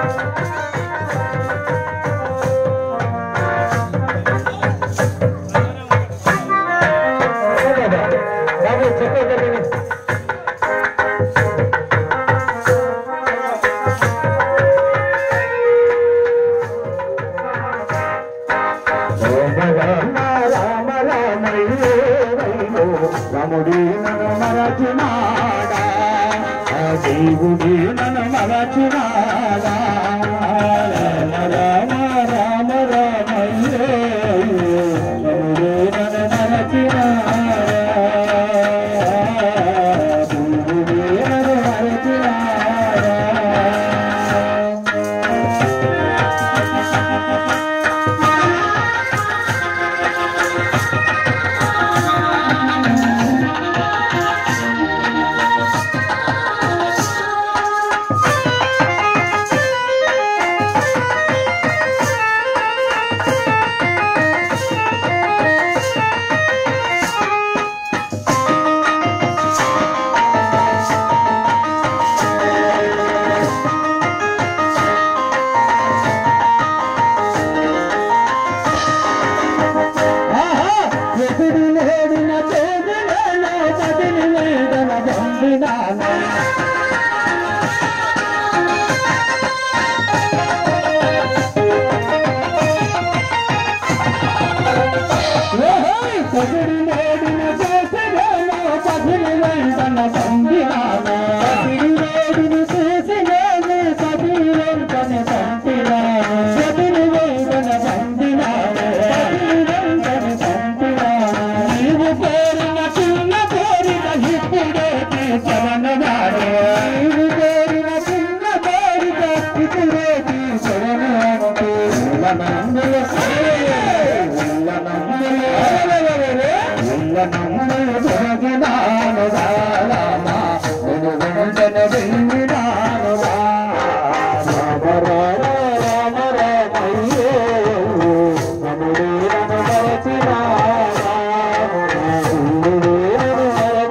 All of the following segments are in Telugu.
బాబు చెప్పండి రామ రామయ్యో రాముడి నన్ను మరచినాడా ఆ దేవుడి నన్ను మరచినాడా రామ రామ రామ రామయ్యో రాముడి నన్ను మరచినాడా దేవుడి నన్ను మరచినాడా ఆహా! ఎదురు లేడిన చేతులలో కదిలి వేదన పొందినాను. ఓహో! ఎదురు లేడిన చేతులలో కదిలి వేదన పొందినాను. ఎదురు లేడిన చేతులలో కదిలి వేదన పొందినాను. ఎదురు వేదన పొందినాను. కదిలి వేదన పొందినాను. నీవు కోరిన చిన్న కోరిక ఇప్పుడే తీర్చవన్నవాడు. నీవు కోరిన చిన్న కోరిక ఇప్పుడే తీర్చవన్నవాడు. ఉల్లనందుల ఉల్లనందుల ఉల్లనందుల దొరకినాను రామ నేను వెంటనే వెళ్ళినాను రామ రామ రామ రామయ్యో నముడు నన్ను మరచినాడా నముడు నన్ను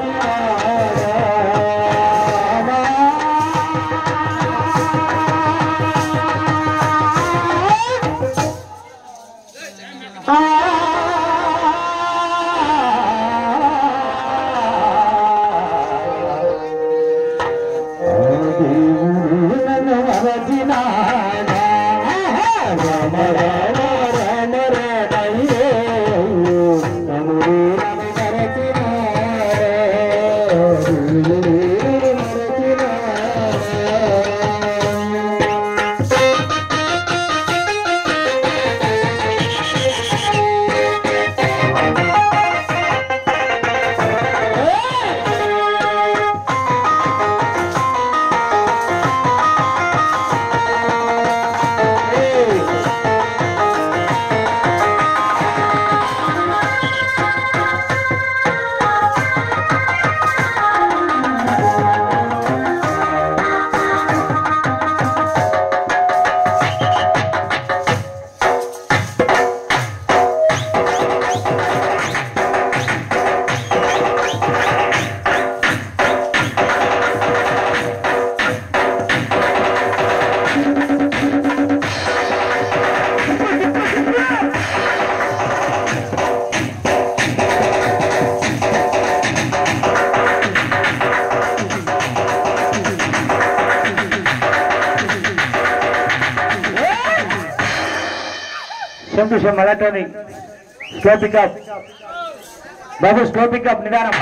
శంభు శం ఎలక్ట్రానిక్ స్లో పికప్ బాబు స్లో పికప్ నిదానం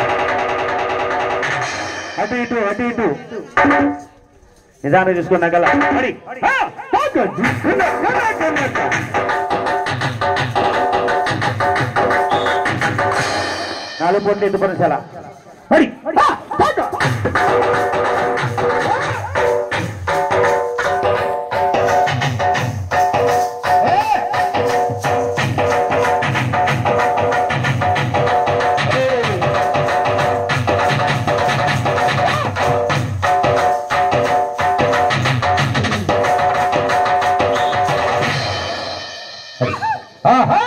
అటు ఇటు అటు ఇటు నిదానం చూసుకున్న గల మరి ఆ, బాగా చూసుకున్న గల గల. నాలుగు పొట్లు ఎత్తు పనిచాల మరి ఆ, బాగా. ఆహా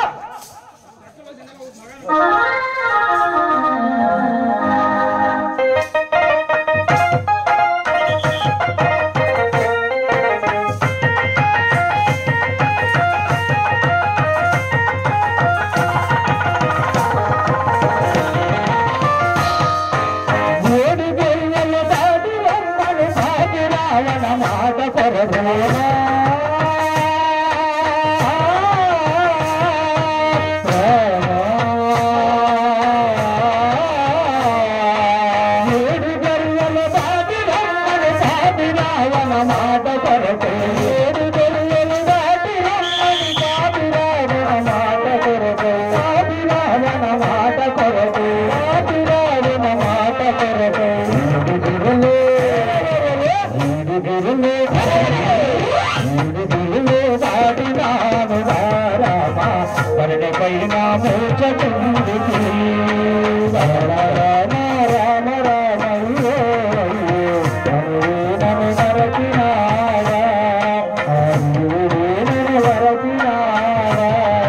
ఏడు గరువల బాబి రమ్మని సాబి రావణ మాట కొరకు ఏడు గరువలు దాటి రమ్మని సాబి రావణ మాట కొరకు సాబి రావణ మాట కొరకు సాబి రావణ మాట కొరకు ఏడు గిరులు ఏడు గిరులు ఏడు గిరులు దాటి రాను రామా పరడి పైన మూచకుంది రామ రామ రామ రామ అయ్యో అయ్యో నన్ను మరచినావా నన్ను మరచినావా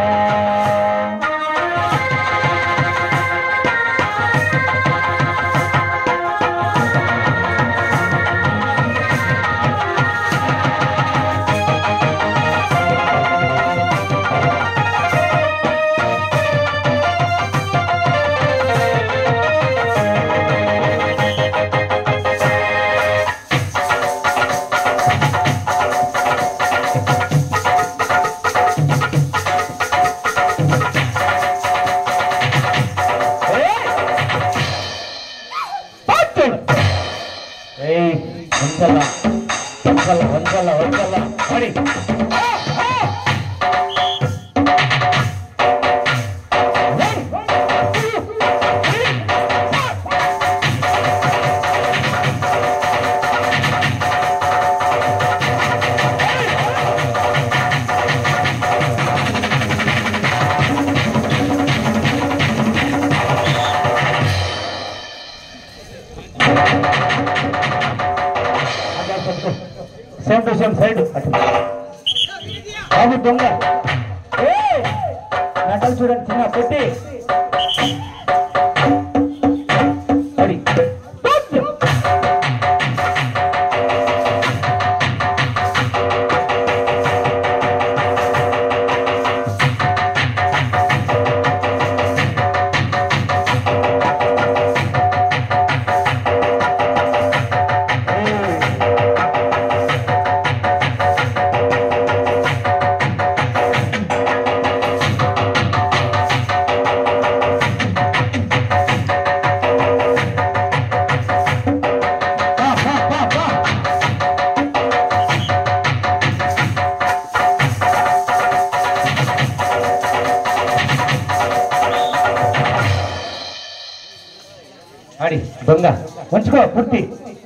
ఏయ్ వంచల వంచల వంచల వంచల మరి సేమ్ టు సేమ్ సైడ్ అటు బాబు దొంగ ఏయ్! నటలు చూడండి చిన్న పెట్టి అది బా, బా, బా, బా. ఆడి దొంగ ఉంచుకో పూర్తి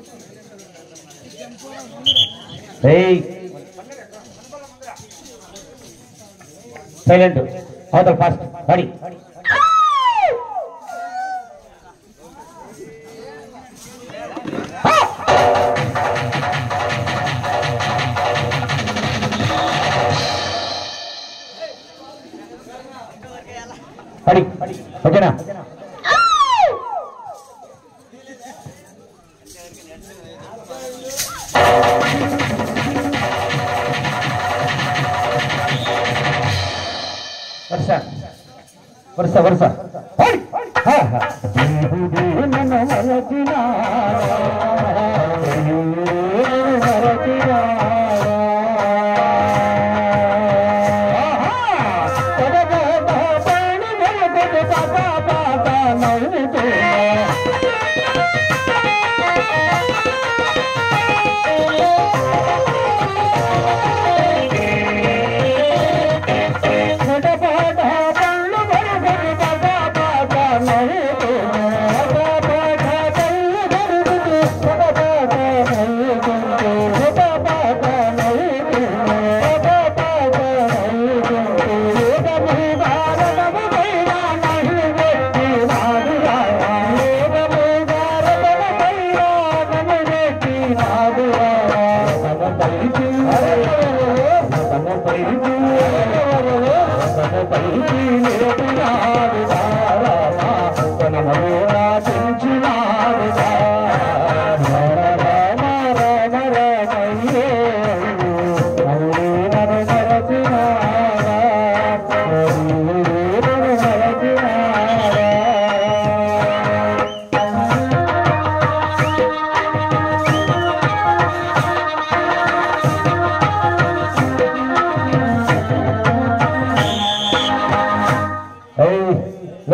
ఏయ్ సైలెంట్ అవతల ఫాస్ట్ ఆడి పడి ఓకేనా వరుస వరుస వరుస పడి. హా, హా. నన్ను మరచినావా? నన్ను మరచినావా?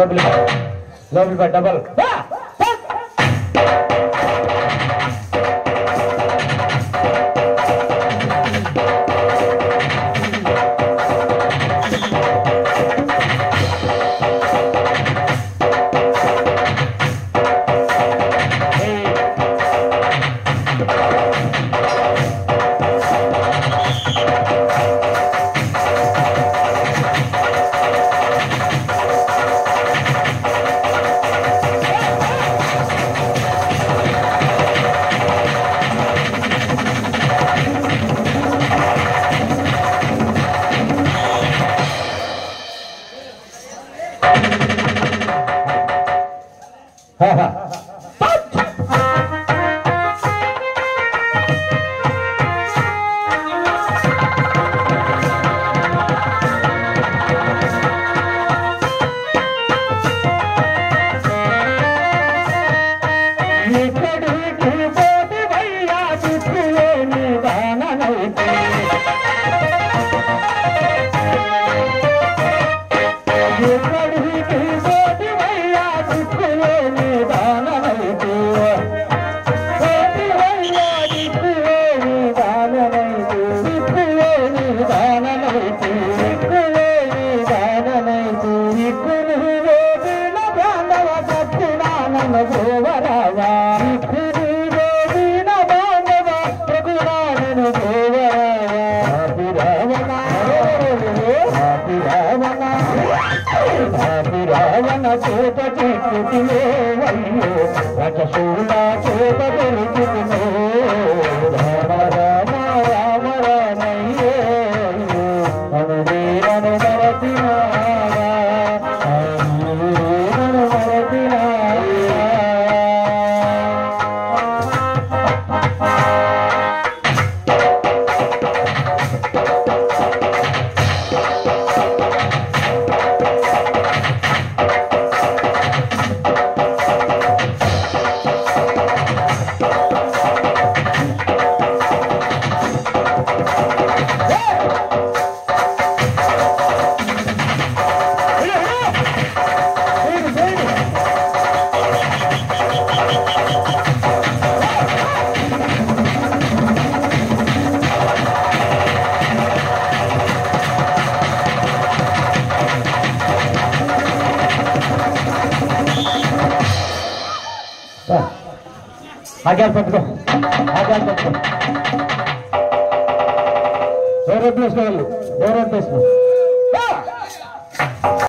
లోపలి లోపలి డబల్ ఎక్కడికి పోతివయ్యా దిక్కులేని దాననైతే ఎక్కడికి పోతివయ్యా దిక్కులేని దాననైతే పోతివయ్యా దిక్కులేని దాననైతే దిక్కులేని దాననైతే దిక్కులేని దాననైతే దిక్కులు వేదిన బాంధవ సత్యనారాయణ గోవరావా దిక్కులు వేదిన బాంధవ రఘునాథను గోవరావా రావణ రావణ రావణ చేత చెట్టులో అయ్యో రజసూల చేత దొరుకుతున్నో రామ రామ రామ రామయ్యో అనుదేవను మరతినావా అనుదేవను మరతినావా ఆగాలు పట్టుకో ఆగాలు పట్టుకో వేరే ప్లేస్లో వెళ్ళు వేరే ప్లేస్లో